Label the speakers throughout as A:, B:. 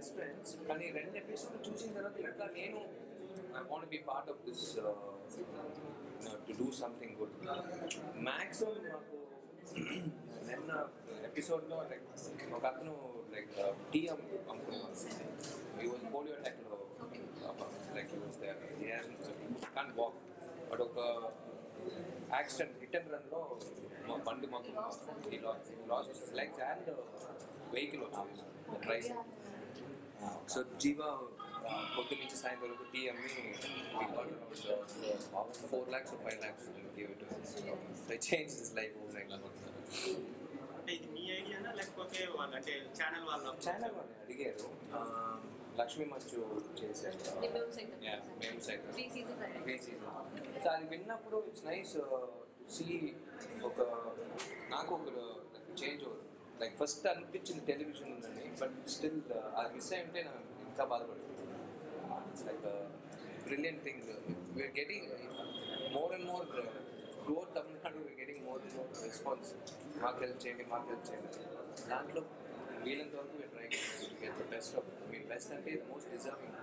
A: Best friends కానీ రెండు episode చూసిన తర్వాత ఇంకా నేను I want be part of this to do something good maximum నాకు నిన్న ఎపిసోడ్లో లైక్ ఒక అతను లైక్ టీ అమ్ము అమ్ముకున్నాను ఈ వాజ్ పోలియో అటాక్లో like he was can walk but ఒక యాక్సిడెంట్ హిట్ అండ్ రన్లో మా బండి మాకు లాస్ వచ్చేసి లైక్ అండ్ వెహికల్ వచ్చింది రైస్ సో జీవా పొద్దు నుంచి సాయంత్రం వరకు టీ అమ్మి four lakhs five lakhs give it change is life
B: అంటే ఇది మీ ఐడియానా లేకపోతే వాళ్ళు అంటే ఛానల్ వాళ్ళ
A: ఛానల్ వాళ్ళు అడిగారు ఆ, లక్ష్మీ మంచు చేశారు
C: మేము సైతం
A: Yeah, మేము సైతం
C: three seasons
A: three season so అది విన్నప్పుడు ఇట్స్ నైస్ సి ఒక నాకు ఒక చేంజ్ ఓవర్ లైక్ ఫస్ట్ అనిపించింది టెలివిజన్ ఉందని బట్ స్టిల్ అది మిస్ అయి ఉంటే నాకు ఇంకా బాధపడుతుంది it's like brilliant thing we're getting more and more growth Tamil Nadu we're getting more and more response మాకు హెల్ప్ చేయండి మాకు హెల్ప్ చేయండి దాంట్లో వీళ్ళంత వరకు we're try get the best of మీ బెస్ట్ అంటే most deserving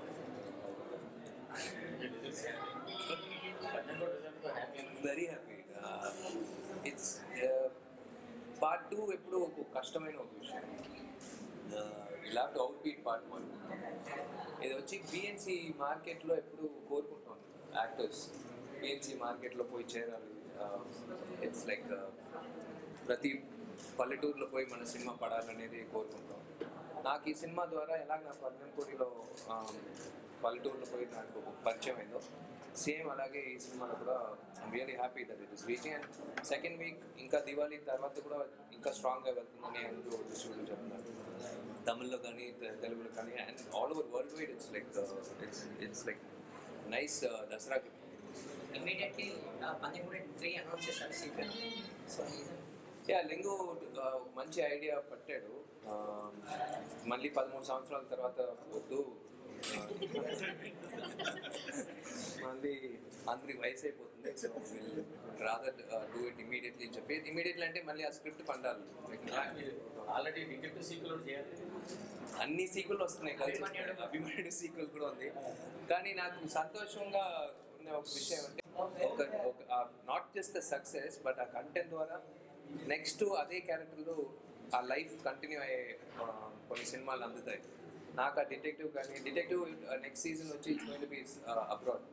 A: very happy it's part two ఎప్పుడు ఒక కష్టమైన ఒక విషయం have to out beat part one ఇది వచ్చి బిఎన్సి మార్కెట్లో ఎప్పుడు కోరుకుంటాం యాక్టర్స్ బిఎన్సి మార్కెట్లో పోయి చేరాలి ఇట్స్ లైక్ ప్రతి పల్లెటూరులో పోయి మన సినిమా పడాలనేది కోరుకుంటాం నాకు ఈ సినిమా ద్వారా ఎలాగ నా పర్ణంపూరిలో పల్లెటూరులో పోయి నాకు పరిచయం అయిందో సేమ్ అలాగే ఈ సినిమాలో కూడా I'm really happy that it is reaching and second week ఇంకా దివాళీ తర్వాత కూడా ఇంకా స్ట్రాంగ్గా వెళ్తుందని అందరూ డిస్ట్రిబ్యూటర్ చెప్తున్నారు తమిళ్లో కానీ తె- తెలుగులో కానీ and all over world wide it's like it's it's like nice దసరాకి
D: ఇమీడియట్లీ పందిగూడ త్రీ అనౌన్స్ చేశారు సీక్వెల్ సో
A: యా లింగు ఆ, మంచి ఐడియా పట్టాడు ఆ, మళ్ళీ పదమూడు సంవత్సరాల తర్వాత వద్దు ఆ, మళ్ళీ అందరికి వయసు అయిపోతుంది so rather do it immediately చెప్పి ఇమీడియట్లీ అంటే మళ్ళీ ఆ స్క్రిప్ట్ పండాలి
E: ఆల్రెడీ టికెట్ సీక్వెల్ చేయాలి
A: అన్ని సీక్వెల్ వస్తున్నాయి కలిసి వస్తున్నాయి. అభిమానుడు సీక్వెల్ కూడా ఉంది కానీ నాకు సంతోషంగా ఉన్న ఒక విషయం అంటే ఒక ఒక not just the success but ఆ కంటెంట్ ద్వారా నెక్స్ట్ అదే క్యారెక్టర్లో ఆ లైఫ్ కంటిన్యూ అయ్యే ఆ, కొన్ని సినిమాలు అందుతాయి నాకు ఆ డిటెక్టివ్ కానీ డిటెక్టివ్ నెక్స్ట్ సీజన్ వచ్చి it's going to be abroad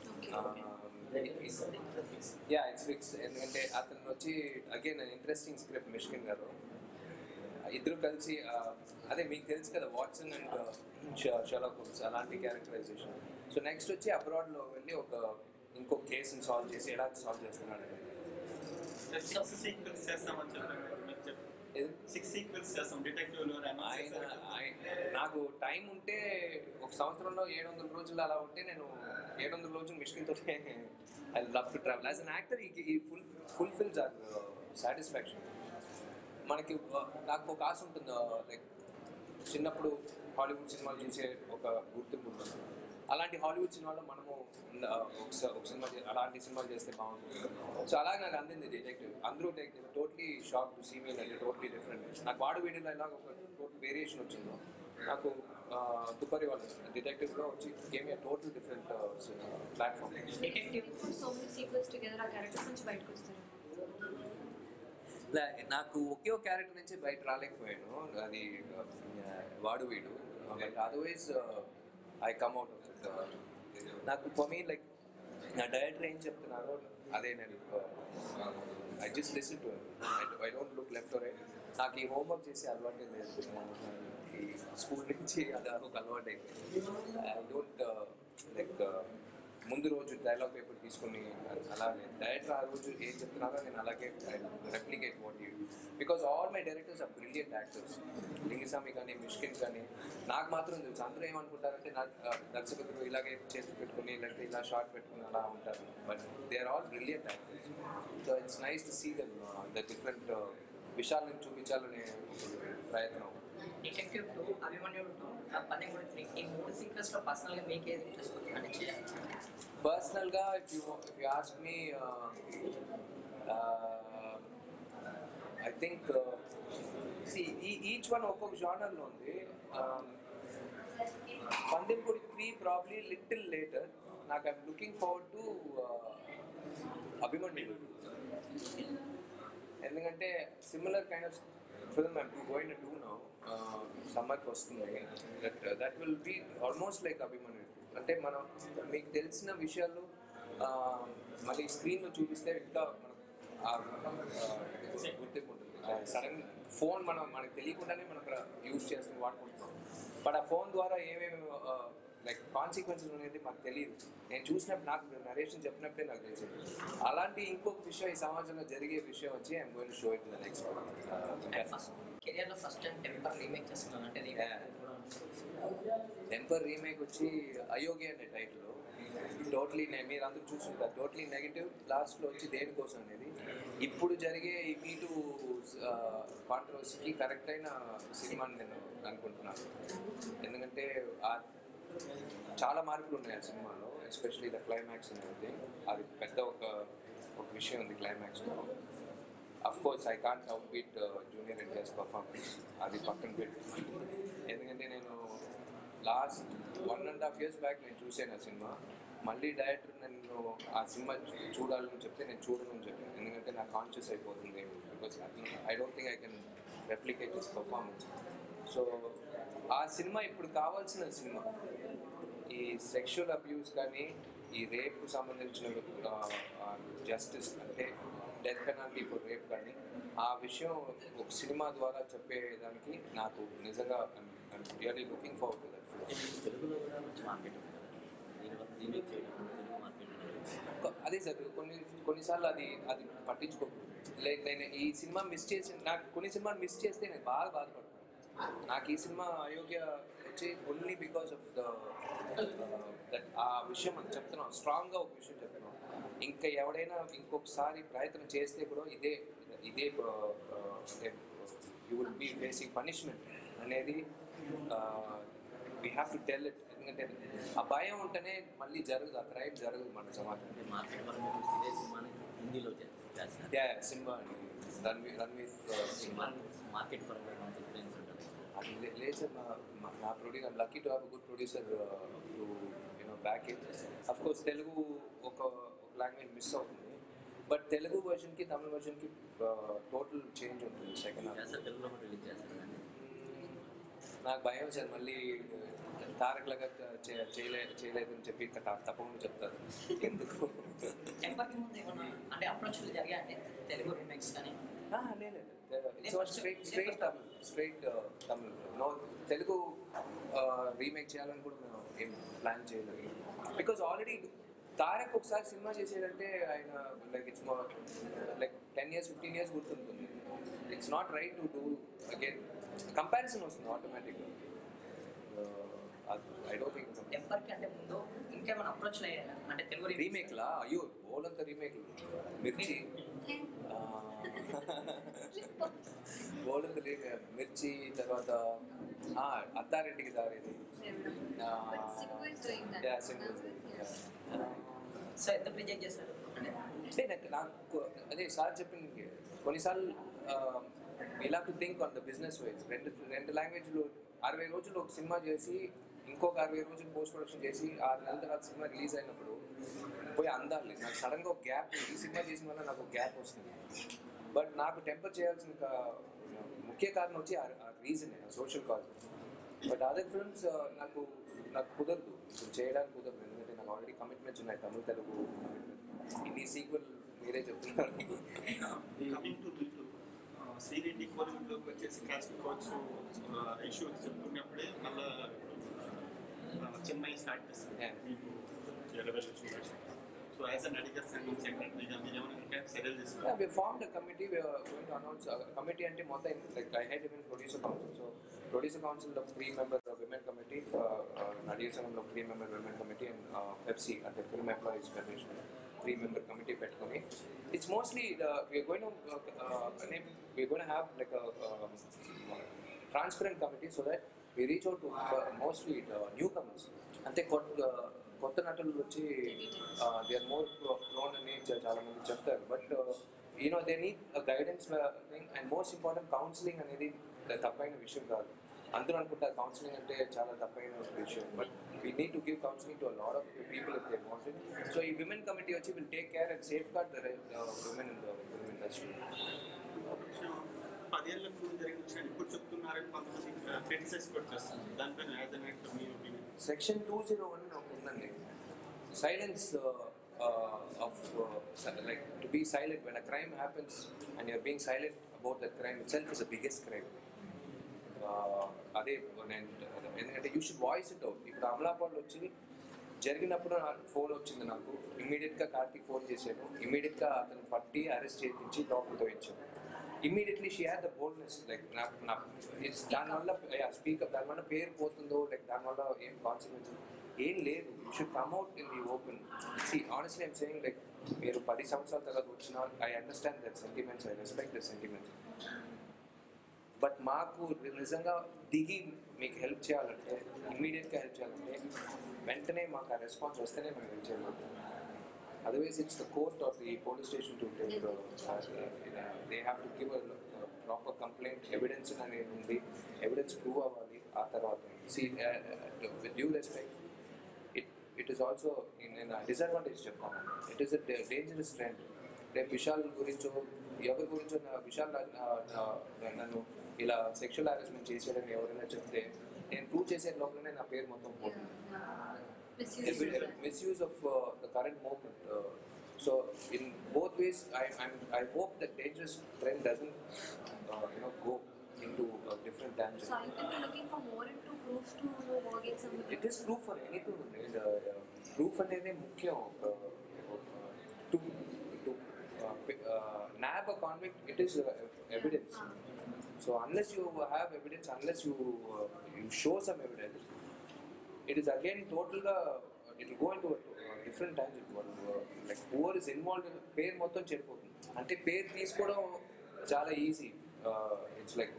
A: yeah it's fix ఎందుకంటే అతను వచ్చి అగైన్ ఇంట్రెస్టింగ్ స్క్రిప్ట్ మిష్కిన్ గారు ఇద్దరు కలిసి ఆ, అదే మీకు తెలుసు కదా వాట్సన్ అండ్ షలాక్ హోమ్స్ అలాంటి క్యారెక్టరైజేషన్ సో నెక్స్ట్ వచ్చి అబ్రాడ్లో వెళ్ళి ఒక ఇంకో కేసుని సాల్వ్ చేసి ఎలా సాల్వ్ చేస్తున్నాడు అనేది.
B: సిక్స్ సీక్వెల్స్ చేస్తామని చెప్పారు మీరు చెప్పారు
A: ఇది
B: సిక్స్ సీక్వెల్స్ చేస్తాం డిటెక్టివ్
A: ఆయన ఆయన- నాకు టైం ఉంటే ఒక సంవత్సరంలో ఏడు వందల రోజులు అలా ఉంటే నేను ఏడు వందల రోజులు మిషన్తో I love to travel as an actor ఈ ఫుల్ ఫుల్ఫిల్స్ ఆర్ సాటిస్ఫాక్షన్ మనకి uh, నాకు ఒక ఆశ ఉంటుంది లైక్ చిన్నప్పుడు హాలీవుడ్ సినిమాలు చూసే ఒక గుర్తింపు ఉంటుంది అలాంటి హాలీవుడ్ సినిమాలో మనము uh, ఒక స- ఒక సినిమా చే- అలాంటి సినిమాలు చేస్తే బాగుంటుంది సో అలాగే నాకు అందింది డిటెక్టివ్ అందరూ totally shock to see me like totally different నాకు వాడు వీడియోలో ఇలాగ ఒక టోటల్ వేరియేషన్ వచ్చిందో నాకు తుపరి వాళ్ళు డిటెక్టివ్లో వచ్చి game total different platform
D: detective
C: so many sequels together ఆ క్యారెక్టర్స్ నుంచి బయటకు వస్తారు
A: లే- నాకు ఒకే ఒక క్యారెక్టర్ నుంచి బయట రాలేకపోయాను అది ఆ, వాడు వీడు but otherwise I come out of it నాకు ఫర్ మీ లైక్ నా డైరెక్టర్ ఏం చెప్తున్నారో అదే నేను I just listen to I don't look left right నాకు ఈ హోంవర్క్ చేసే అలవాటే లేదు ఈ స్కూల్ నుంచి అది ఒక అలవాటు అయిపోయింది ఐ డోంట్ లైక్ ముందు రోజు డైలాగ్ పేపర్ తీసుకుని అలాగే డైరెక్టర్ ఆ రోజు ఏం చెప్తున్నారో నేను అలాగే replicate what you because all my directors are brilliant actors Lingusamy కానీ మిష్కిన్ కానీ నాకు మాత్రం తెలుసు అందరూ ఏమనుకుంటారంటే నాకు ఆ, దర్శకులు ఇలాగే చేసి పెట్టుకుని లేకపోతే ఇలా షార్ట్ పెట్టుకుని అలా ఉంటారు but they are all brilliant actors so it's nice to see them the different విషయాలను చూపించాలనే ప్రయత్నం
D: detective two Abhimanyudu two Pandem Kodi three ఈ మూడు సీక్వెల్స్ లో పర్సనల్ గా మీకు ఏది ఇంట్రెస్ట్ ఉంది అంటే చేయాలి
A: పర్సనల్గా if you if you ask me I think each one ఒక్కొక్క జానర్లో ఉంది బీ ప్రాబ్లీ లిటిల్ లేటర్ నాకు I'm looking forward to Abhimanyu ఎందుకంటే similar kind of film I'm to going do now సమ్మర్కి వస్తుంది that that will be almost like Abhimanyu అంటే మనం మీకు తెలిసిన విషయాలు ఆ, మళ్ళీ స్క్రీన్లో చూపిస్తే ఇంకా మనం గుర్తింపు ఉంటుంది సడన్ ఫోన్ మనం మనకు తెలియకుండానే మనం అక్కడ యూజ్ చేస్తున్నాం వాడుకుంటున్నాం బట్ ఆ ఫోన్ ద్వారా ఏమేమి లైక్ కాన్సిక్వెన్సెస్ అనేది మాకు తెలియదు నేను చూసినప్పుడు నాకు నరేషన్ చెప్పినప్పుడే నాకు తెలిసింది అలాంటి ఇంకొక విషయం ఈ సమాజంలో జరిగే విషయం వచ్చి I'm going show it the next
D: and first career లో ఫస్ట్ టైం టెంపర్ రీమేక్ చేస్తున్నాను అంటే remake
A: Yeah.
D: కూడా
A: టెంపర్ రీమేక్ వచ్చి అయోగి అనే టైటిల్ టోటలీ మీరు అందరూ చూసుకుంటారు టోటలీ నెగిటివ్ లాస్ట్లో వచ్చి దేనికోసం అనేది ఇప్పుడు జరిగే ఈ మీటు కాంట్రవర్సీకి కరెక్ట్ అయిన సినిమాని నేను అనుకుంటున్నాను ఎందుకంటే ఆ చాలా మార్పులు ఉన్నాయి ఆ సినిమాలో ఎస్పెషలీ ద క్లైమాక్స్ అనేది అది పెద్ద ఒక ఒక విషయం ఉంది క్లైమాక్స్లో of course I can't out beat junior NTR's performance అది పక్కన పెట్టి ఎందుకంటే నేను last one and half years back నేను చూసాను ఆ సినిమా మళ్ళీ డైరెక్టర్ నన్ను ఆ సినిమా చూ- చూడాలని చెప్తే నేను చూడను చెప్పాను ఎందుకంటే నాకు కాన్షియస్ అయిపోతుంది because I don't think I can replicate this performance so ఆ సినిమా ఇప్పుడు కావాల్సిన సినిమా ఈ సెక్షువల్ అబ్యూస్ కానీ ఈ రేప్ సంబంధించిన జస్టిస్ అంటే డెత్ పెనాల్టీ ఫర్ రేప్ కానీ ఆ విషయం ఒక సినిమా ద్వారా చెప్పేదానికి నాకు నిజంగా really looking forward to that
E: తెలుగులో కూడా మంచి మార్కెట్ ఉంది కదా దీనివల్ల రీమేక్ చేయడం తెలుగు మార్కెట్ అనేది
A: అదే సార్ కొన్ని కొన్నిసార్లు అది అది పట్టించుకో లైక్ నేను ఈ సినిమా మిస్ చేసి నాకు కొన్ని సినిమాలు మిస్ చేస్తే నేను బాగా బాధపడతాను నాకు ఈ సినిమా అయోగ్య వచ్చి only because of the that ఆ విషయం మనం చెప్తున్నాం స్ట్రాంగ్గా ఒక విషయం చెప్తున్నాం ఇంకా ఎవడైనా ఇంకొకసారి ప్రయత్నం చేస్తే కూడా ఇదే ఇదే uh, uh, అంటే you will be facing punishment అనేది we have to tell it ఎందుకంటే ఆ భయం ఉంటేనే మళ్ళీ జరగదు ఆ క్రైమ్ జరగదు మన సమాజం
E: అంటే మార్కెట్ పరంగా చూస్తే ఇదే సినిమాని హిందీలో చే- చేస్తారు
A: యా సింబా అండి రణ్వీర్ రణ్వీర్ సింబా
E: మార్కెట్ పరంగా మంచి ఎక్స్పీరియన్స్ ఉంటుంది
A: అది లే- లేదు సార్ నా మా- నా producer lucky to have good producer to you know back it of course Telugu ఒక లాంగ్వేజ్ మిస్ అవుతుంది బట్ తెలుగు వర్షన్కి తమిళ వర్షన్కి టోటల్ చేంజ్ ఉంటుంది సెకండ్ హాఫ్
E: చేస్తారు తెలుగులో కూడా రిలీజ్ చేస్తారు కానీ
A: నాకు భయం సార్ మళ్ళీ తారక్ లాగా చే- చేయలే చేయలేదని చెప్పి ఇంకా తా- తప్పకుండా చెప్తారు ఎందుకు
D: టెంపర్ కి ముందు ఏమన్నా అంటే అప్రోచ్ జరిగాయంటే తెలుగు రీమేక్స్ కానీ
A: ఆ, లేదు straight straight Tamil straight Tamil no Telugu remake చేయాలని కూడా మేము ఏం ప్లాన్ చేయలేదు బికాజ్ ఆల్రెడీ తారక్ ఒకసారి సినిమా చేసేదంటే ఆయన like it's like ten years fifteen years గుర్తుంటుంది it's not right to do again comparison వస్తుంది ఆటోమేటిక్గా ఐ డోంట్ థింక్
D: టెంపర్ కి అంటే ముందు ఇంకేమైనా అప్రోచ్ అయ్యాయి అంటే తెలుగు remakes?
A: రీమేక్లా అయ్యో బోలంత రీమేక్లు మిర్చి బోలంత రీమేక్ మిర్చి తర్వాత ఆ, అత్తారింటికి దారేది
C: But Simbu is doing that.
A: Yeah, Simbu is doing
C: Yeah.
D: So ఎంత రిజెక్ట్ చేస్తారు అంటే
A: అంటే నాకు నాకు అదే సార్ చెప్పింది కొన్నిసార్లు ఇలా to think on the business wise రెండు రెండు లాంగ్వేజ్లు అరవై రోజులు ఒక సినిమా చేసి ఇంకొక అరవై రోజులు పోస్ట్ ప్రొడక్షన్ చేసి ఆరు నెలల తర్వాత సినిమా రిలీజ్ అయినప్పుడు పోయి అందాలి నాకు సడన్గా ఒక గ్యాప్ ఈ సినిమా చేసిన వల్ల నాకు ఒక గ్యాప్ వస్తుంది బట్ నాకు టెంపర్ చేయాల్సిన ఒక ముఖ్య కారణం వచ్చి ఆ reason social cause but other films నాకు నాకు కుదరదు ఇప్పుడు చేయడానికి కుదరదు ఎందుకంటే నాకు ఆల్రెడీ కమిట్మెంట్స్ ఉన్నాయి తమిళ తెలుగు ఇన్ని సీక్వెల్ మీరే చెప్తున్నారు
B: కమింగ్ టు మీకు శ్రీరెడ్డి కోలివుడ్లోకి వచ్చేసి క్యాస్ట్ కోచ్ ఇష్యూ చెప్పుకున్నప్పుడే మళ్ళా ఆ, చెన్నై స్టార్ట్ చేస్తుంది
A: Yeah.
B: మీకు revolution so as a Nadigar Sangham సెక్రటరీగా మీరు ఏమైనా ఇంకా చర్యలు
A: Yeah,
B: తీసుకున్నారు
A: we formed a committee. We are going to announce a committee అంటే మొత్తం like I head even producer council. So producer council లో three member uh, women committee, uh, uh, Nadigar సంఘంలో three member women committee and uh, FEPSI అంటే film employees federation three member committee పెట్టుకొని it's mostly the, we are going to uh, uh, we are going to have like a um, transparent committee so that we reach out to uh, mostly the newcomers అంటే కొత్త కొత్త నటులు వచ్చి they are more prone అని చా- చాలా మంది చెప్తారు but you know they need guidance and most important counselling అనేది తప్పైన విషయం కాదు అందరూ అనుకుంటారు కౌన్సిలింగ్ అంటే చాలా తప్పైన విషయం but we need to give counselling to lot of people if they wanted so ఈ విమెన్ కమిటీ వచ్చి will take care and safeguard the women in the film industry
B: ఒక విషయం పదేళ్ల ముందు జరిగిన విషయం ఇప్పుడు చెప్తున్నారని కొంతమంది క్రిటిసైజ్ కూడా చేస్తారు దానిపైన యాజ్ అన్ యాక్టర్ మీ opinion
A: section two zero one ఒకటి ఉందండి silence of like to be silent when a crime happens and your being silent about that crime itself is the biggest crime అదే నేను ఎందుకంటే you should voice it out ఇప్పుడు అమలాపాడులో వచ్చి జరిగినప్పుడు phone వచ్చింది నాకు ఇమీడియట్గా కార్తీక్ ఫోన్ చేశాను ఇమీడియట్గా అతను పట్టి అరెస్ట్ చేయించి లోపలితో ఇచ్చాను immediately she had the boldness like నాకు నా it's దానివల్ల స్పీకప్ దానివల్ల పేరు పోతుందో లైక్ దానివల్ల ఏం కాన్సిక్వెన్సెస్ ఏం లేదు you should come out in the open see honestly I'm saying like మీరు పది సంవత్సరాల తర్వాత వచ్చిన I understand that sentiments I respect that sentiments but మాకు నిజంగా దిగి మీకు హెల్ప్ చేయాలంటే ఇమ్మీడియట్గా హెల్ప్ చేయాలంటే వెంటనే మాకు ఆ రెస్పాన్స్ వస్తేనే మేము హెల్ప్ చేయగలుగుతాం otherwise it's the court of the police station to take they have to give proper complaint evidence అనేది ఉంది ఎవిడెన్స్ ప్రూవ్ అవ్వాలి ఆ తర్వాత see with due respect it it is also నేను డిసడ్వాంటేజ్ చెప్తాను it is a dangerous trend రేపు విశాల్ గురించో ఎవరి గురించో నా విశాల్ నా- నా- నా- నన్ను ఇలా సెక్షువల్ హారాస్మెంట్ చేశాడని ఎవరైనా చెప్తే నేను ప్రూవ్ చేసే లోపలనే నా పేరు మొత్తం పోతుంది misuse of uh, the current moment. Uh, so in both ways, I I'm, I hope that dangerous trend doesn't uh, you know go into a different tangent.
C: So are you people looking for more into proofs to you know, work at something?
A: It is proof for anything. And, uh, uh, proof అనేది ముఖ్యం uh, uh, to to uh, pi- uh, nab a convict. It is uh, evidence. So unless you have evidence, unless you uh, you show some evidence, it is again total గా it will go into a uh, different tangent. One, uh, like whoever is involved in పేరు మొత్తం చెడిపోతుంది అంటే పేరు తీసుకోవడం చాలా easy it's like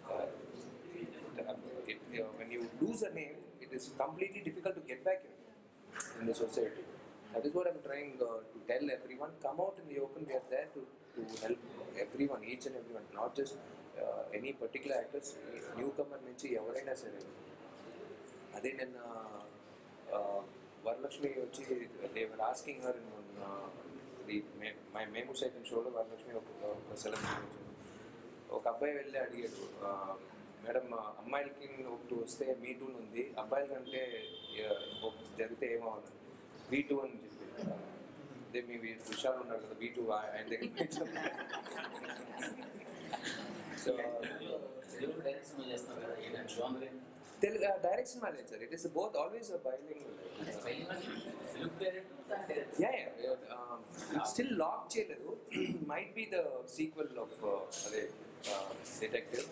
A: when you lose a name it is completely difficult to get back in the society that is what i'm trying uh, to tell everyone come out in the open we are there to, to help everyone each and everyone not just uh, any particular actors newcomer నుంచి ఎవరైనా సరే అదే నిన్న ఆ, వరలక్ష్మి వచ్చి they were asking her ఇది my Memu Saitham షోలో వరలక్ష్మి ఒక ఒక సెలబ్రిటీ వచ్చింది ఒక అబ్బాయి వెళ్ళి అడిగాడు ఆ, మేడం అమ్మాయిలకి ఒకటి వస్తే మీ టూ ఉంది అబ్బాయిల కంటే ఆ, ఒక జరిగితే ఏమవ్వాలి బీ టూ అని చెప్పి అదే మీ విషయాలు ఉన్నారు కదా బీ టూ ఆయన దగ్గర సో
E: తెలుగు డైరెక్షన్ చేస్తాం కదా ఏంటంటే genre ఏంటి?
A: Telugu direction manage sir it is both always bilingual
E: అంటే spelling అంటే Telugu parent direct
A: yeah yeah still lock చేయలేదు might be the sequel of అదే డిటెక్టివ్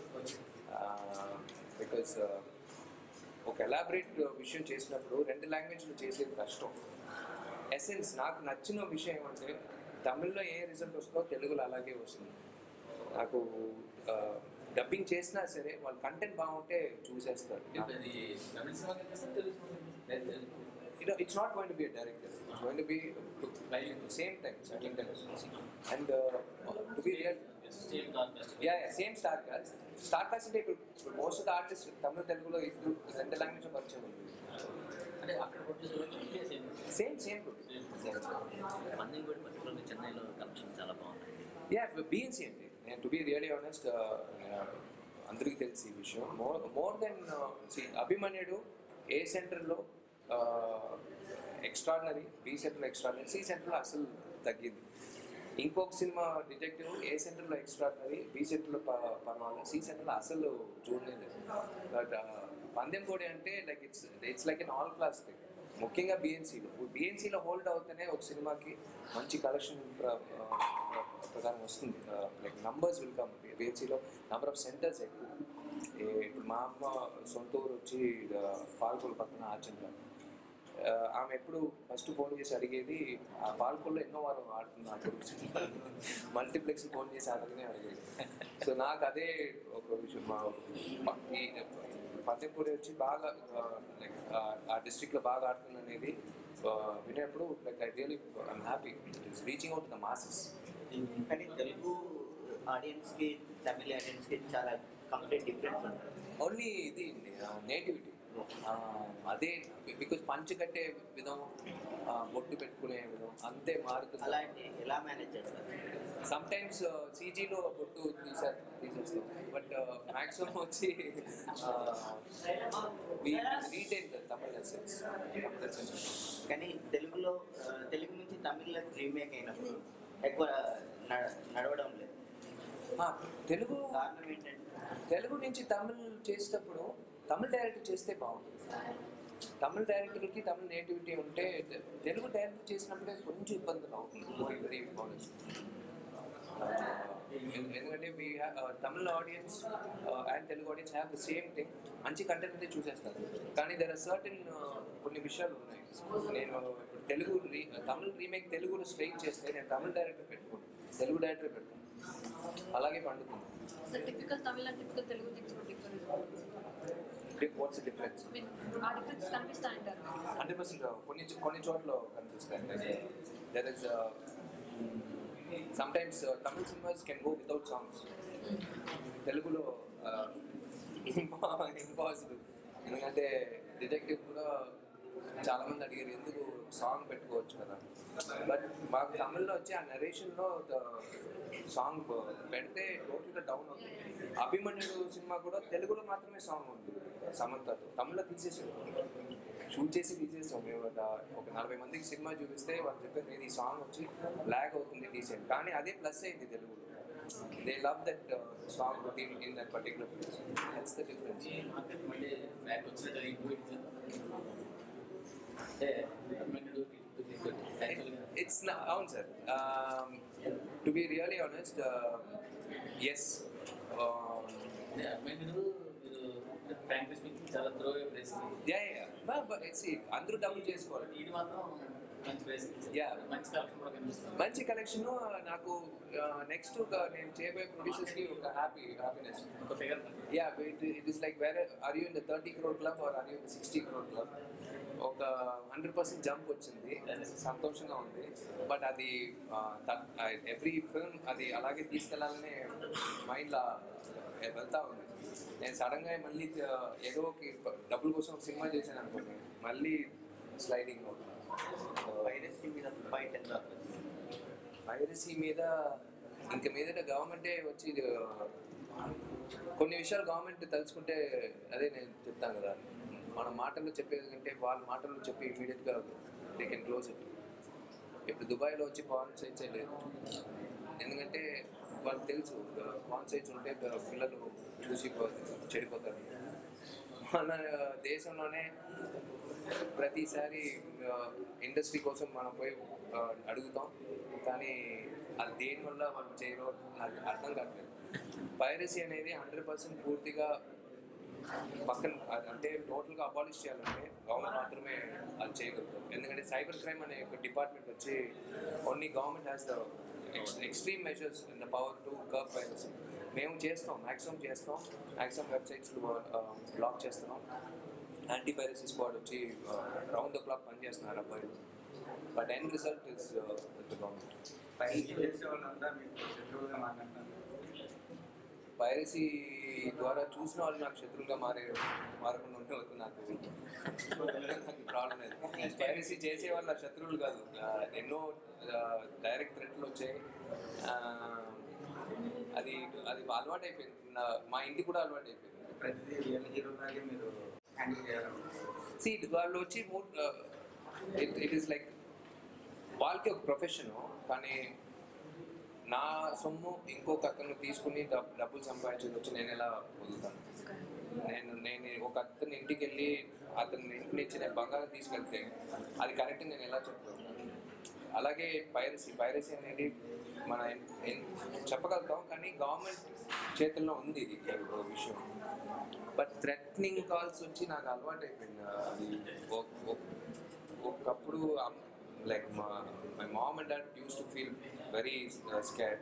A: బికాస్ ఒక ఎలాబరేట్ విషయం చేసినప్పుడు రెండు లాంగ్వేజ్లో చేసేది కష్టం ఎసెన్స్ నాకు నచ్చిన విషయం ఏమంటే తమిళ్లో ఏ రిజల్ట్ వస్తుందో తెలుగులో అలాగే వస్తుంది నాకు డబ్బింగ్ చేసినా సరే వాళ్ళ కంటెంట్ బాగుంటే చూసేస్తారు
E: అది తమిళ సినిమా చేస్తాం Telugu cinema
A: you know, it's not going to be a director. It's going to be like at the same time, simultaneously. And uh, to be real,
E: state contest
A: yeah, yeah, same star cast. Star cast అంటే ఇప్పుడు most of the artist Tamil తెలుగులో ఇప్పుడు రెండు language పరిచయం ఉంది
E: అంటే అక్కడ producer same
A: same same
E: మందిని కూడా పర్టికులర్గా చెన్నైలో కలెక్షన్ చాలా బాగుంటాయి
A: యా బీఎన్సీ అండి నేను టు బి రియలీ ఆనెస్ట్ అందరికీ తెలిసి ఈ విషయం more more then see Abhimanyudu A సెంటర్లో ఎక్స్ట్రాడినరీ బి సెంటర్లో ఎక్స్ట్రాడినరీ సి సెంటర్లో అసలు తగ్గింది ఇంకొక సినిమా డిటెక్టివ్ ఏ సెంటర్లో ఎక్స్ట్రాడినరీ బి సెంటర్లో పర్వాలేదు సి సెంటర్లో అసలు చూడలేదు బట్ పందెం కోడి అంటే like it's it's like an all class thing ముఖ్యంగా బిఎన్సీలో బిఎన్సీలో హోల్డ్ అవుతూనే ఒక సినిమాకి మంచి కలెక్షన్ ప్రకారం వస్తుంది లైక్ నంబర్స్ విల్ కమ్ బిఎన్సీలో నంబర్ ఆఫ్ సెంటర్స్ ఎక్కువ ఏ- ఇప్పుడు మా అమ్మ సొంత ఊరు వచ్చి పాల్కొల పక్కన ఆచంట ఆమె ఎప్పుడు ఫస్ట్ ఫోన్ చేసి అడిగేది ఆ పాల్కొల్లో ఎన్నో వారం ఆడుతుంది అక్కడ మల్టీప్లెక్స్ ఫోన్ చేసి అడగనే అడిగేది సో నాకు అదే ఒక విషయం మా మా- ఈ పద్దెపూడి వచ్చి బాగా లైక్ ఆ డిస్ట్రిక్ట్లో బాగా ఆడుతుంది అనేది ఆ, వినేప్పుడు like I really I'm happy it is reaching out the masses
F: కానీ తెలుగు ఆడియన్స్కి తమిళ ఆడియన్స్కి చాలా
E: కంప్లీట్ డిఫరెన్స్
A: ఓన్లీ ఇది నేటివిటీ అదే బికాజ్ పంచి కట్టే విధం ఆ, బొట్టు పెట్టుకునే విధం అంతే మారుతుంది
E: అలాంటి ఎలా మేనేజ్ చేస్తారు
A: సమ్ టైమ్స్ సీజీలో బొట్టు తీసా తీసేస్తాం బట్ మ్యాక్సిమం వచ్చి retain Tamil essence Tamil essence
E: కానీ తెలుగులో ఆ, తెలుగు నుంచి తమిళ్లోకి రీమేక్ అయినప్పుడు ఎక్కువ నడ- నడవడం లేదు
A: తెలుగు
E: కారణం ఏంటంటే
A: తెలుగు నుంచి తమిళ్ చేసేటప్పుడు తమిళ డైరెక్టర్ చేస్తే బాగుంటుంది తమిళ డైరెక్టర్కి తమిళ నేటివిటీ ఉంటే తె- తెలుగు డైరెక్టర్ చేసినప్పుడే కొంచెం ఇబ్బందులు అవుతుంది వెరీ ఆనెస్ట్ ఎందుకంటే మీ Tamil audience and Telugu audience have the same thing మంచి కంటెంట్ అయితే చూసేస్తారు కానీ దర్ ఆర్ సర్టన్ కొన్ని విషయాలు ఉన్నాయి నేను ఇప్పుడు తెలుగు రీ తమిళ రీమేక్ తెలుగులో స్ట్రైక్ చేస్తే నేను తమిళ డైరెక్టర్ పెట్టుకోను తెలుగు డైరెక్టర్ పెట్టుకోను అలాగే పండుతుంది
C: So typical Tamil and typical Telugu things were different.
A: What's difference
C: I mean, ఆ difference కనిపిస్తా అంటారు
A: హండ్రెడ్ పర్సెంట్ కొన్ని కొన్ని చోట్ల కనిపిస్తాయి there is sometimes Tamil cinemas can go without songs తెలుగులో ఇంపాసిబుల్ ఎందుకంటే డిటెక్టివ్ కూడా చాలా మంది అడిగారు ఎందుకు సాంగ్ పెట్టుకోవచ్చు కదా బట్ మాకు తమిళ్లో వచ్చి ఆ నరేషన్లో సాంగ్ పెడితే టోటల్గా డౌన్ అవుతుంది అభిమన్యుడు సినిమా కూడా తెలుగులో మాత్రమే సాంగ్ ఉంది సమంతతో తమిళ్లో తీసేసాడు షూట్ చేసి తీసేసాం మేము ఒక ఒక నలభై మందికి సినిమా చూపిస్తే వాళ్ళు చెప్పారు "లేదు, ఈ సాంగ్ వచ్చి బ్లాక్ అవుతుంది తీసేయండి కానీ అదే ప్లస్ అయింది తెలుగులో they love that song routine in that particular place that's the difference
F: మళ్ళీ బ్యాక్ వచ్చినట్టు ఇంకో అంటే అమెండెడ్ యాక్చువల్గా
A: ఇట్స్ అవును sir to be really honest yes
F: amended మీరు ఫ్రాంక్లీ స్పీకింగ్ చాలా త్రో ప్లేస్
A: యా యా అందరూ డబుల్ చేసుకోవాలి
F: ఇది మాత్రం మంచి ప్లేస్
A: Yeah.
F: మంచి కలెక్షన్ కూడా కనిపిస్తుంది
A: మంచి కలెక్షన్ నాకు నెక్స్ట్ నేను చేయబోయే ప్రొడ్యూసర్స్ కి ఒక హ్యాపీ హ్యాపీనెస్
F: ఒక figure
A: yeah it it is like వేరే are you in the thirty crore club or are you in the sixty crore club ఒక హండ్రెడ్ పర్సెంట్ జంప్ వచ్చింది సంతోషంగా ఉంది బట్ అది ఎవ్రీ ఫిల్మ్ అది అలాగే తీసుకెళ్లాలనే మైండ్లో వెళ్తా ఉంది నేను సడన్గా మళ్ళీ uh, ఏదో ఒక డబ్బుల కోసం ఒక సినిమా చేశాను అనుకోండి మళ్ళీ స్లైడింగ్ అవుతుంది
E: పైరసీ మీద ఫైట్ ఎంత
A: పైరసీ మీద ఇంక మీదట గవర్నమెంటే వచ్చి ఆ, కొన్ని విషయాలు గవర్నమెంట్ తలుచుకుంటే అదే నేను చెప్తాను కదా మన మాటల్లో చెప్పేది కంటే వాళ్ళ మాటల్లో చెప్పి ఇమీడియట్గా దే కెన్ క్లోజ్ ఇట్ ఇప్పుడు దుబాయ్లో వచ్చి పాన్ సైట్స్ లేదు ఎందుకంటే వాళ్ళకి తెలుసు పాన్ సైట్స్ ఉంటే పిల్లలు చూసి పో- చెడిపోతారు మన దేశంలోనే ప్రతిసారి ఇండస్ట్రీ కోసం మనం పోయి ఆ, అడుగుతాం కానీ అది దేని వల్ల వాళ్ళు చేయరో నాకు అర్థం కావట్లేదు పైరసీ అనేది హండ్రెడ్ పర్సెంట్ పూర్తిగా పక్కన అది అంటే టోటల్గా అబాలిష్ చేయాలంటే గవర్నమెంట్ మాత్రమే అది చేయగలుగుతాం ఎందుకంటే సైబర్ క్రైమ్ అనే ఒక డిపార్ట్మెంట్ వచ్చి only government has the extreme measures in the power to curb piracy మేము చేస్తాం మ్యాక్సిమం చేస్తాం మ్యాక్సిమం వెబ్సైట్స్ బ్లాక్ చేస్తున్నాం యాంటీ పైరసీ స్క్వాడ్ వచ్చి రౌండ్ ద క్లాక్ పనిచేస్తున్నారు అబ్బాయిలు but end result is with government
G: పైకి చేసే వాళ్ళంతా మీకు శత్రువుగా మాట్లాడతారు
A: పైరసీ ద్వారా చూసిన వాళ్ళు నాకు శత్రువులుగా మారే మారకుండా ఉండే వరకు నాకు నాకు ప్రాబ్లం లేదు పైరసీ చేసే వాళ్ళు నాకు శత్రువులు కాదు ఆ, ఎన్నో డైరెక్ట్ థ్రెట్లు వచ్చాయి ఆ, అది అది అలవాటు అయిపోయింది నా- మా ఇంటికి కూడా అలవాటు అయిపోయింది
G: ప్రతిదీ రియల్ హీరో లాగే మీరు హ్యాండిల్ చేయాలనుకుంటున్నారు
A: సి వాళ్ళు వచ్చి ఇట్ ఇట్ ఈస్ లైక్ వాళ్ళకి ఒక ప్రొఫెషన్ కానీ నా సొమ్ము ఇంకొక అతను తీసుకుని డబ్- డబ్బులు సంపాదించేది వచ్చి నేను ఎలా వదులుతాను నేను నేను ఒక అతని ఇంటికి వెళ్ళి అతని ఇంటి నుంచి నేను బంగారం తీసుకెళ్తే అది కరెక్ట్ నేను ఎలా చెప్తాను అలాగే పైరసీ పైరసీ అనేది మన ఎన్- ఎన్- చెప్పగలుగుతాం కానీ గవర్నమెంట్ చేతుల్లో ఉంది ఇది ఒక విషయం బట్ థ్రెట్నింగ్ కాల్స్ వచ్చి నాకు అలవాటు అయిపోయింది అది ఒక- ఒక- ఒకప్పుడు లైక్ మా my mom and dad use to feel very scare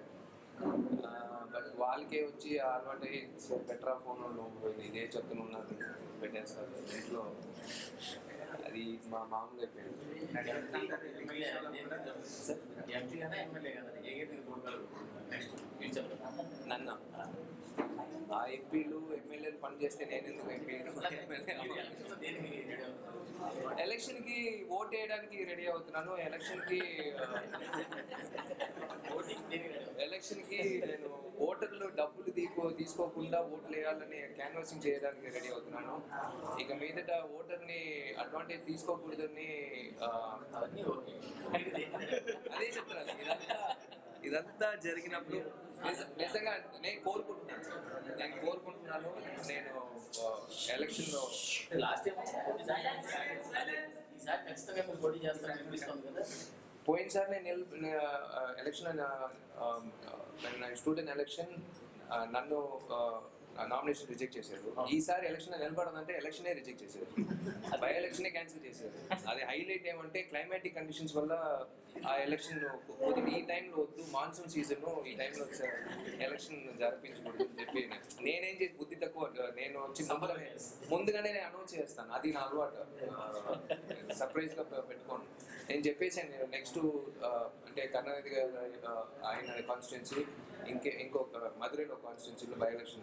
A: but వాళ్ళకే వచ్చి అలవాటు అయ్యి బెటర్ ఫోన్ ఇదే చెప్తున్నది పెట్టేస్తారు ఇంట్లో అది అది మా మామూలు అయిపోయింది
F: ఎమ్మెల్యే ఎంపీ కదా ఎమ్మెల్యే కదా ఏ గేట్ కొడగలరు నెక్స్ట్ ఫ్యూచర్
A: నన్న ఆ ఎంపీలు ఎమ్మెల్యేలు పని చేస్తే నేను ఎందుకు ఎంపీ
F: దేనికి రెడీ అవుతున్నారు
A: ఎలక్షన్ కి ఓట్ వేయడానికి రెడీ అవుతున్నాను ఎలక్షన్ కి
F: ఓటింగ్ దేనికి రెడీ అవుతున్నారు
A: ఎలక్షన్ కి నేను ఓటర్లు డబ్బులు తీకో తీసుకోకుండా ఓట్లు వేయాలని క్యాన్వాసింగ్ చేయడానికి రెడీ అవుతున్నాను ఇక మీదట ఓటర్ని అడ్వాంటేజ్ తీసుకోకూడదని ఆ,
F: అవన్నీ ఓకే
A: అదే చెప్తున్నాను ఇదంతా ఇదంతా జరిగినప్పుడు నిజ- నిజంగా నేను కోరుకుంటున్నాను సార్ నేను కోరుకుంటున్నాను నేను ఎలక్షన్ లో
F: లాస్ట్ టైం ఈసారి ఖచ్చితంగా మీరు పోటీ చేస్తారని అనిపిస్తుంది కదా
A: పోయినసారి నేను నిల్ ఎలక్షన్ స్టూడెంట్ ఎలక్షన్ నన్ను నామినేషన్ రిజెక్ట్ చేశారు ఈసారి ఎలక్షన్ నిలబడదంటే ఎలక్షనే రిజెక్ట్ చేశారు బై ఎలక్షనే క్యాన్సిల్ చేశారు అది హైలైట్ ఏమంటే క్లైమాటిక్ కండిషన్స్ వల్ల ఆ ఎలక్షన్ ఈ టైంలో వద్దు మాన్సూన్ సీజన్ ఈ టైంలో ఎలక్షన్ జరిపించకూడదు అని చెప్పి నేనేం చేసి బుద్ధి తక్కువ నేను వచ్చి ముందుగానే ముందుగానే నేను అనౌన్స్ చేస్తాను అది నా అలవాటు సర్ప్రైజ్ గా పె- పెట్టుకోను నేను చెప్పేసాను నేను నెక్స్ట్ అంటే కరుణానిధి గారు ఆ, ఆయన కాన్స్టిట్యున్సీ ఇంకే ఇంకొక మధురైలో కాన్స్టిట్యున్సీలో బై ఎలక్షన్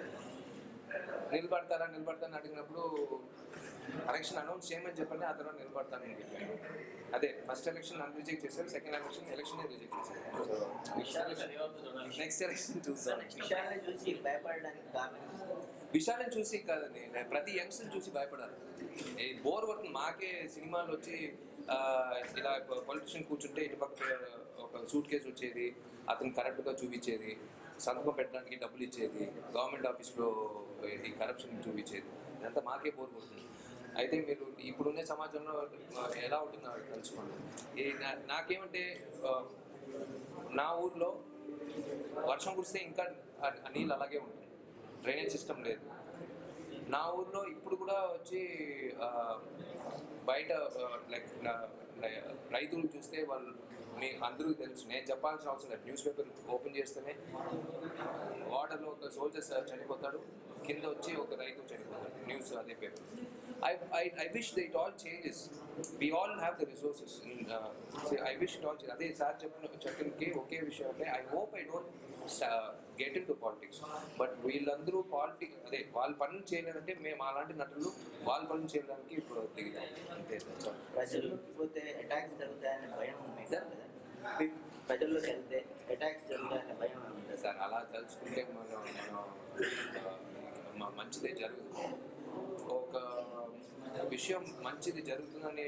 A: నిలబడతారా నిలబడతారని అడిగినప్పుడు ఎలక్షన్ అనౌన్స్ చేయమని చెప్పండి ఆ తర్వాత నిలబడతానని చెప్పాను అదే ఫస్ట్ ఎలక్షన్ నన్ను రిజెక్ట్ చేశారు సెకండ్ ఎలక్షన్ ఎలక్షన్ రిజెక్ట్ చేశారు
F: అది ఏమవుతుందో చూడాలి.
A: నెక్స్ట్ ఎలక్షన్ చూస్తాను
E: విషయాన్ని చూసి భయపడడానికి కారణం
A: విషయాలను చూసి కాదండి నేను ప్రతి యంగ్స్టర్ చూసి భయపడాలి ఈ బోర్ వర్క్ మాకే సినిమాలు వచ్చి ఆ, ఇలా పొలిటిషియన్ కూర్చుంటే ఇటు పక్క ఒక సూట్ కేసు వచ్చేది అతను కరెక్ట్గా చూపించేది సంతకం పెట్టడానికి డబ్బులు ఇచ్చేది గవర్నమెంట్ ఆఫీస్లో ఈ కరప్షన్ చూపించేది ఇదంతా మాకే బోర్ కొడుతుంది అయితే మీరు ఇప్పుడున్న సమాజంలో ఆ, ఎలా ఉంటుందో తెలుసుకోండి ఈ నా- నాకేమంటే ఆ, నా ఊర్లో వర్షం కురిస్తే ఇంకా ఆ- ఆ నీళ్ళు అలాగే ఉంటుంది డ్రైనేజ్ సిస్టమ్ లేదు నా ఊర్లో ఇప్పుడు కూడా వచ్చి ఆ, బయట లైక్ రైతులు చూస్తే వాళ్ళు మీ అందరూ తెలుసు నేను చెప్పాల్సిన అవసరం లేదు న్యూస్ పేపర్ ఓపెన్ చేస్తేనే వాటర్లో ఒక సోల్జర్ చనిపోతాడు కింద వచ్చి ఒక రైతు చనిపోతాడు న్యూస్ అదే paper I I I wish the it all changes we all have the resources I wish it all change అదే సార్ చెప్పిన చెప్పినకి ఒకే విషయం అంటే I hope I don't get into politics but వీళ్ళందరూ పాలిటిక్స్ అదే వాళ్ళ పనులు చేయలేదంటే మేము అలాంటి నటులు వాళ్ళ పనులు చేయడానికి ఇప్పుడు దిగుతాం అంతే సార్
E: ప్రజల్లోకి పోతే అటాక్స్ జరుగుతాయనే భయం ఉంది కదా ప్రజల్లోకి వెళ్తే అటాక్స్ జరుగుతాయనే భయం ఉంటుంది
A: సార్ అలా తలుచుకుంటే మనం మనం, ఆ, మ- మంచిదే జరుగుతుంది ఒక విషయం మంచిది జరుగుతుందని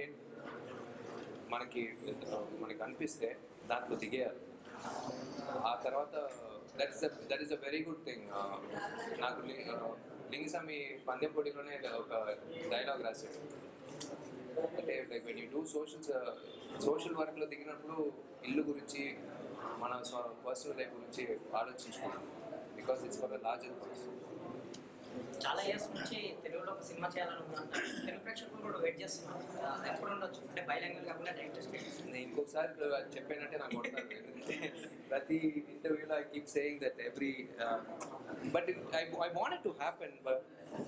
A: మనకి ఆ, మనకి అనిపిస్తే దాంట్లో దిగేయాలి ఆ తర్వాత that's that is a very good thing నాకు లి- ఆ, లింగస్వామి పందెం పోటీలోనే ఒక డైలాగ్ రాశాడు అంటే like when you do social social వర్క్లో దిగినప్పుడు ఇల్లు గురించి మన పర్సనల్ లైఫ్ గురించి ఆలోచించుకున్నాం because it's for the larger person
D: చాలా ఇయర్స్ నుంచి తెలుగులో ఒక సినిమా చేయాలనుకుంటున్నాను తెలుగు ప్రేక్షకులు కూడా వెయిట్ చేస్తున్నారు ఆ, ఎప్పుడు ఉండొచ్చు అంటే బైలాంగ్వేజ్ కాకుండా డైరెక్ట్
A: నేను ఇంకొకసారి చెప్పానంటే నాకు కొడతాను ఎందుకంటే ప్రతి ఇంటర్వ్యూలో I keep saying that every but I I want to happen but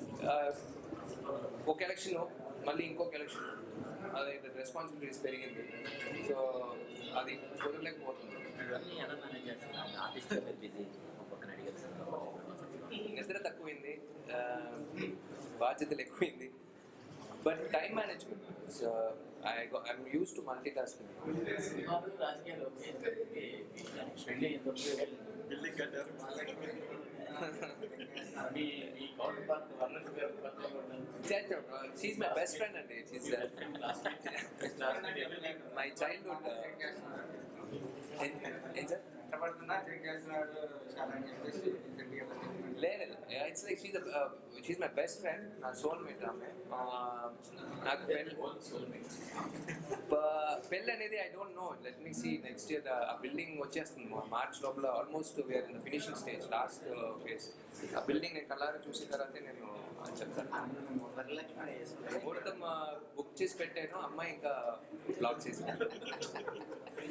A: ఒక ఎలక్షన్ మళ్ళీ ఇంకొక ఎలక్షన్ అది రెస్పాన్సిబిలిటీస్ పెరిగింది సో అది కుదరలేకపోతుంది
F: ఇవన్నీ ఎలా మేనేజ్ చేస్తున్నారు ఆర్టిస్ట్ బిజీ పక్కన అడిగారు
A: నిద్ర తక్కువైంది ఆ, బాధ్యతలు ఎక్కువైంది but time management so I I'm use to multitasking
F: సినిమాలు రాజకీయాలు ఓకే పెళ్లి ఎంత
B: బిల్డింగ్ కట్టారు మహాలక్ష్మి
F: మీ మీ కౌంటర్ పార్ట్ వర్ణన్ గారు పక్కన ఉన్నారు
A: షీఈ్ మై బెస్ట్ ఫ్రెండ్ అండి షీఈ్ మై చైల్డ్హుడ్ ఏం సార్
G: కష్టపడుతున్నా చేస్తున్నాడు చాలా అని చెప్పేసి గట్టిగా పట్టుకున్నాడు.
A: లేదు it's like she's she's my best friend నా సోల్మేట్ ఆమె ఆ, నాకు పెళ్ళి ప- పెళ్ళి అనేది I don't know let me see next year ఆ బిల్డింగ్ వచ్చేస్తుంది మార్చ్ లోపల almost we're in the finishing stage last phase ఆ బిల్డింగ్ నేను కళ్ళారా చూసిన తర్వాత నేను చెప్తాను
E: వరలక్ష్మి చేసుకుంటే
A: ముహూర్తం బుక్ చేసి పెట్టాను అమ్మాయి ఇంకా బ్లాక్ చేసి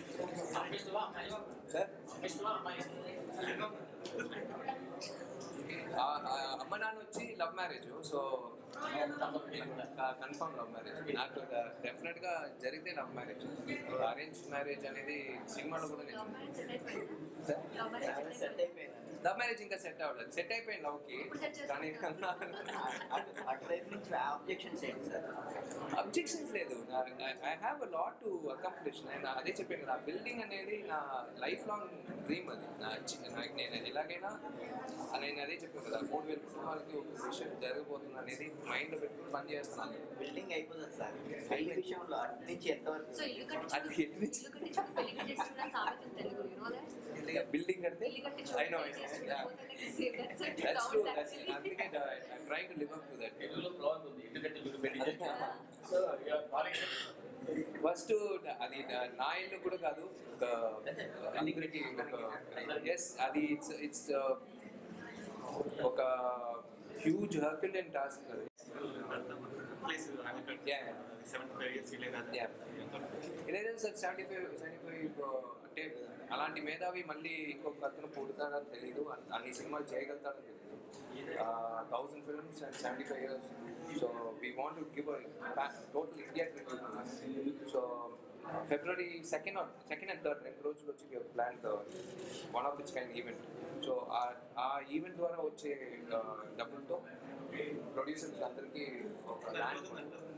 A: సార్ ఆ- ఆ అమ్మ నాన్న వచ్చి love marriage so confirm love marriage నాకు డెఫినెట్ గా జరిగితే లవ్ మ్యారేజ్ అరేంజ్ మ్యారేజ్ అనేది సినిమాలో కూడా
C: లవ్
A: నేను
C: మ్యారేజ్ సెట్ అయిపోయిందా లవ్ మ్యారేజ్ సెట్
E: సెట్
C: అయిపోయిందా
E: అయిపోయింది
A: లవ్ మ్యారేజ్ ఇంకా సెట్ అవ్వలేదు సెట్ అయిపోయింది లవ్ కి
C: ఇప్పుడు set
A: కానీ
E: అటు- అటువైపు నుంచి ఆబ్జెక్షన్స్ ఏంటి సార్
A: అబ్జెక్షన్స్ లేదు I have a lot to accomplish నేను అదే చెప్పాను నా బిల్డింగ్ అనేది నా లైఫ్ లాంగ్ డ్రీమ్ అది నా చి- నాకు నేను ఎలాగైనా నేను అదే చెప్పాను కదా మూడు వేల కుటుంబాలకి ఒక విషయం జరగబోతుంది అనేది మైండ్లో పెట్టుకుని పని చేస్తున్నాను
E: బిల్డింగ్ అయిపోతుంది సార్ పెళ్లి విషయంలో అటు నుంచి ఎంతవరకు
C: సో ఇల్లు
A: అది
C: కట్టించుకుని
A: ఎన్ని-
C: ఇల్లు కట్టించుకుని పెళ్లి కట్టేస్తున్న సామెత Telugu you know that
A: building అంటే
C: ఇల్లు
A: ఐ
C: కట్టించుకుని
A: నో
C: పెళ్లి చేసుకుని పోతే like this, that's what it
A: that's true
C: sounds actually.
A: అందుకే I trying to live up to that
F: తెలుగులో క్లాత్ ఉంది ఎందుకంటే మీరు పెళ్లి చేస్తారు సో
A: ఫస్ట్ అది నా- నా ఇల్లు కూడా కాదు ఒక అందరికి ఒక ఎస్ అది ఇట్స్ ఇట్స్ ఒక హ్యూజ్ హర్క్యులెన్ టాస్క్ అది
B: place
A: Yeah.
B: Seventy five years ఇల్లే కదా
A: Yeah. ఇదేదో sir seventy five seventy five అంటే అలాంటి మేధావి మళ్ళీ ఇంకొక అతను పుడతాడని తెలియదు అన్- అన్ని సినిమాలు చేయగలుగుతాడని తెలియదు thousand films and seventy five years so we want to give total India trip so February second second and third రెండు రోజులు వచ్చి plan one of its kind event సో ఆ ఈవెంట్ ద్వారా వచ్చే uh, డబ్బులతో ప్రొడ్యూసర్స్ అందరికీ ఒక ల్యాండ్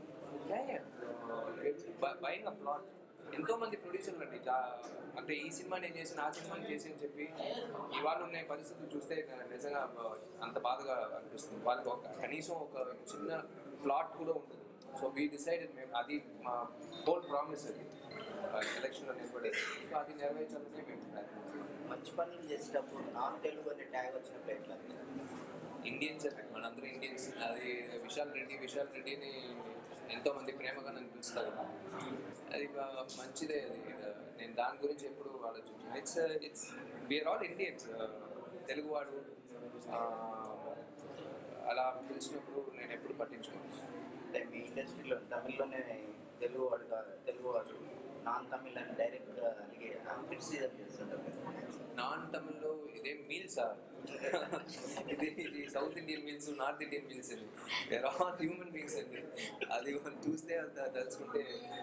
A: బయింగ్ అ ప్లాట్ ఎంతో మంది ప్రొడ్యూసర్లు అండి జా- అంటే ఈ సినిమా నేను చేసిన ఆ సినిమా చేసి అని చెప్పి ఇవాళ ఉన్న పరిస్థితులు చూస్తే నా- నిజంగా బ- అంత బాధగా అనిపిస్తుంది వాళ్ళకి ఒక కనీసం ఒక చిన్న ప్లాట్ కూడా ఉంటుంది సో వీ డిసైడెడ్ మేము అది మా హోల్ ప్రామిస్ అది ఎలక్షన్లో నిలబడేది సో అది నెరవేర్చాలని మేము plan చేసాం.
E: మంచి పనులు చేసేటప్పుడు నాన్ తెలుగు అనే ట్యాగ్ వచ్చినప్పుడు ఎట్లా
A: ఇండియన్స్ మనందరూ ఇండియన్స్ అది విశాల్ రెడ్డి విశాల్ రెడ్డిని ఎంతో మంది ప్రేమగా నన్ను పిలుస్తారు అది బా- మంచిదే అది నేను దాని గురించి ఎప్పుడు ఆలోచించాను it's it's we are all Indians తెలుగువాడు ఆ, అలా పిలిచినప్పుడు నేను ఎప్పుడు పట్టించుకోను
E: అంటే మీ ఇండస్ట్రీలో తమిళ్లోనే తెలుగు వాడు కాదు తెలుగు వాడు నాన్ తమిళ్ అని డైరెక్ట్గా అలిగే క్రిటిసిజం చేస్తుంటారు
A: నాన్ తమిళ్లో ఇదేం మీల్సా ఇది ఇది South Indian meals North Indian meals అండి వేర్ ఆల్ హ్యూమన్ బీయింగ్స్ అండి అది మనం చూస్తే అంత తలుచుకుంటే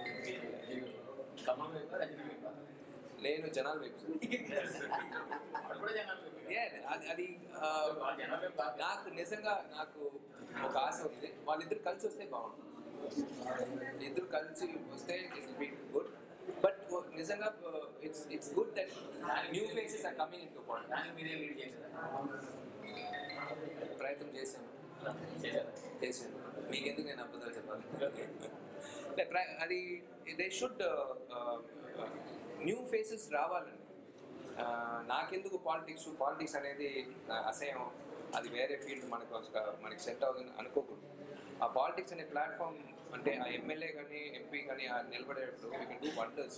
F: కమల్ వైపు రజనీ వైపు
A: నేను జనాల వైపు
F: వాళ్ళు కూడా జనాలు వైపు
A: Yeah, అది అది ఆ,
F: వాళ్ళ జనాల వైపు కాదు.
A: నాకు నిజంగా నాకు ఒక ఆశ ఉంది వాళ్ళిద్దరు కలిసి వస్తే బాగుంటుంది ఇద్దరు కలిసి వస్తే ఇట్స్ బీ గుడ్ బట్ నిజంగా it's it's good that new faces are coming into point
F: దానికి మీరే లీడ్ చేశారా
A: ప్రయత్నం చేశాను
F: చేశారా
A: చేశాను మీకు ఎందుకు నేను అబద్ధాలు చెప్పాలి లే, ప్ర- అది దే షుడ్ న్యూ ఫేసెస్ రావాలండి ఆ, నాకెందుకు పాలిటిక్స్ పాలిటిక్స్ అనేది ఆ, అసహ్యం అది వేరే ఫీల్డ్ మనకు ఒక- మనకి సెట్ అవుతుంది అనుకోకూడదు ఆ పాలిటిక్స్ అనే ప్లాట్ఫామ్ అంటే ఆ ఎమ్మెల్యే కానీ ఎంపీ కానీ ఆ నిలబడేటప్పుడు we can do wonders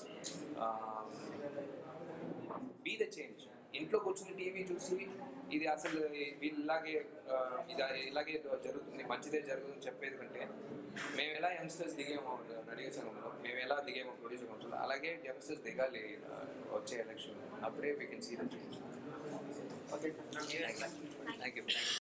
A: be the change ఇంట్లో కూర్చుని టీవీ చూసి ఇది అసలు వీళ్ళు ఇలాగే ఆ, ఇది ఇలాగే జరుగుతుంది మంచిదే జరుగుతుంది చెప్పేది కంటే మేము ఎలా యంగ్స్టర్స్ దిగామో నడిగే సంఘంలో మేము ఎలా దిగామో ప్రొడ్యూసర్ కౌన్సిల్ అలాగే యంగ్స్టర్స్ దిగాలి ఆ, వచ్చే ఎలక్షన్ అప్పుడే we can see the change okay thank you